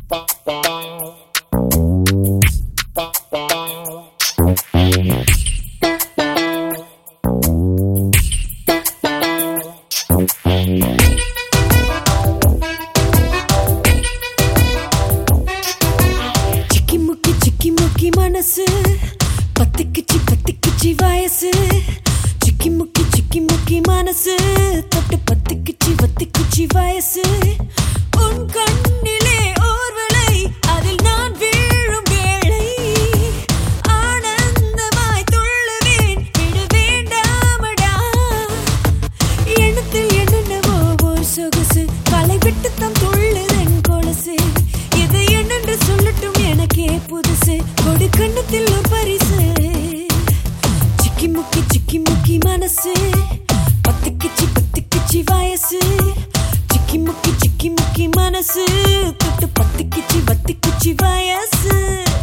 சிக்கி முக்கி சிக்கி முக்கி மனசு பத்திக்குச்சி பத்திக்குச்சி வயசு சிக்கி முக்கி சிக்கி முக்கி மனசு தொட்டு பத்திக்குச்சி வத்திக்குச்சி வயசு உன் கண்ணிலே ஓர்வலை அதில் நான் வீழும் வேளை ஆனந்தமாய் துள்ளுவேன் விட வேண்டாமடா எண்ணத்தில் என்னென்னவோ ஒரு சொகுசு களை விட்டு தம் துள்ளுதன் கொலுசு இது என்னென்று சொல்லட்டும் எனக்கே புதுசு கொடு கண்ணத்தில் ஒரு பரிசு சிக்கி முக்கி சிக்கி முக்கி மனசு பத்துக்குச்சி பத்துக்குச்சி வயசு சிக்கி முக்கி சிக்கி முக்கி மனசு தொட்டு பத்துக்குச்சி பத்துக்குச்சி வயசு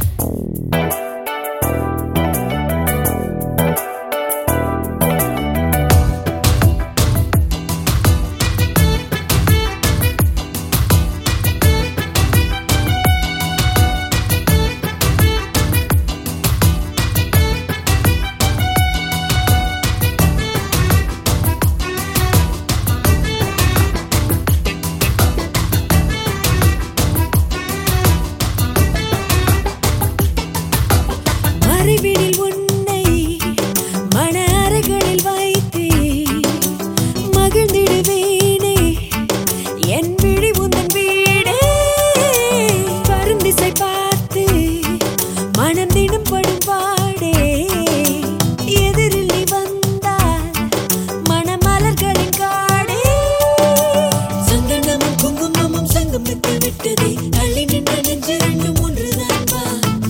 மறைவினில் உன்னை மன அறைகளில் வைத்தே மகிழ்ந்திடுவேனே என் விழி உந்தன் வீடே வரும் திசை பார்த்து மனம் தினம் படும் பாடே எதிரில் நீ வந்தால் மணமலர்களின் காடே சந்தனமும் குங்குமமும் சங்கமித்து விட்டதே தள்ளி நின்ற நெஞ்சு ரெண்டும் ஒன்றுதான் வா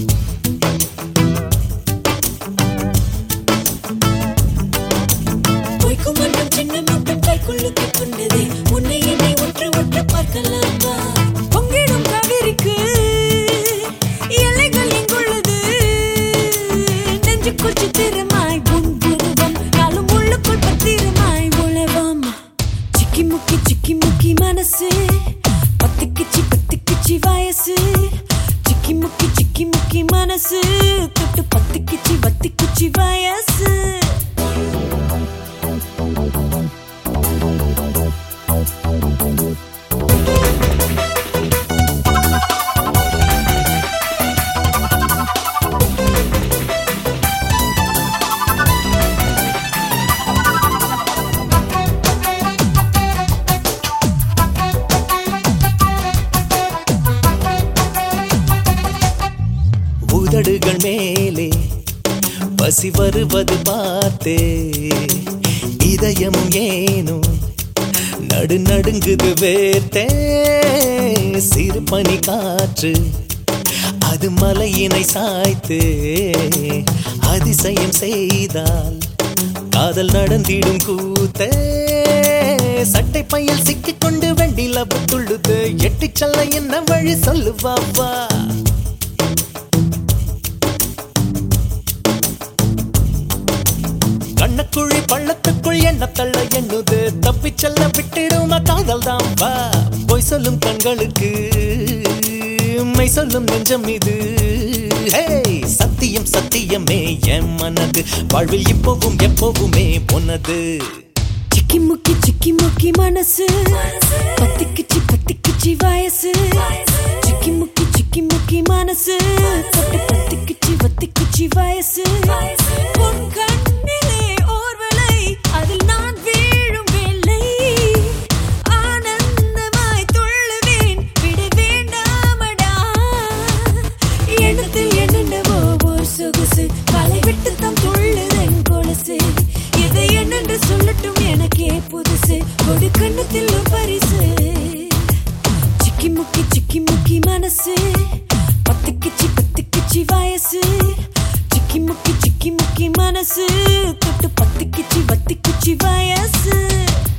பொய்க்கும் மன்றம் சின்ன மட்டும் கைக்குள்ளுக்கு கொண்டதே உன்னை என்னை ஒற்று ஒற்று பார்க்கலாம் வா பொங்கிடும் காவிரிக்கு எல்லைகள் எங்குள்ளது நெஞ்சுக்குள் சித்திரமாய் உன் உருவம் நாளும் உள்ளுக்குள் பத்திரமாய் உழவம் சிக்கி முக்கி சிக்கி முக்கி மனசு பத்துக்குச்சி பத்துக்குச்சி வயசு சிக்கி முக்கி சிக்கி முக்கி மனசு தொட்டு பத்துக்குச்சி பத்துக்குச்சி வயசு உதடுகள் மேலே பசி வருவது பார்த்தே இதயமும் ஏனும் நடு நடுங்குது வேர்த்தே சிறு பனி காற்று அது மலையினை சாய்த்து அதிசயம் செய்தால் காதல் நடந்திடும் கூத்தே சட்டை பையில் சிக்கிக்கொண்டு வெண்டில துள்ளுது எட்டிச் செல்ல என்ன வழி சொல்லுவாப்பா கண்ணக்குழி பள்ளத்துக்குள் என்ன தள்ள எண்ணுது தப்பிச் செல்ல விட்டிடுமா காதல் தான் வா பொய் சொல்லும் கண்களுக்கு மெய் சொல்லும் நெஞ்சம் இது ஹேய், சத்தியம் சத்தியமே என் மனது வாழ்வில் இப்போவும் எப்போவுமே பொன்னது சிக்கி முக்கி சிக்கி முக்கி மனசு பத்திக்குச்சி பத்திக்குச்சி வயசு சிக்கி முக்கி சிக்கி முக்கி மனசு தொட்டு பத்திக்குச்சி பத்திக்குச்சி வயசு உன் கண்ணிலே ஓர்வலை அதில் நான் வீழும் வேலை ஆனந்தமாய் துள்ளுவேன் விட வேண்டாமடா எண்ணத்தில் என்னென்னவோ ஒரு சொகுசு களை விட்டு தம் துள்ளுதன் கொலுசு இதை என்னென்று சொல்லட்டும் எனக்கே புதுசு கொடு கண்ணத்தில் ஒரு பரிசு சிக்கி முக்கி சிக்கி முக்கி மனசு பத்துக்குச்சி பத்துக்குச்சி வயசு சிக்கி முக்கி சிக்கி முக்கி மனசு தொட்டு பத்துக்குச்சி பத்துக்குச்சி வயசு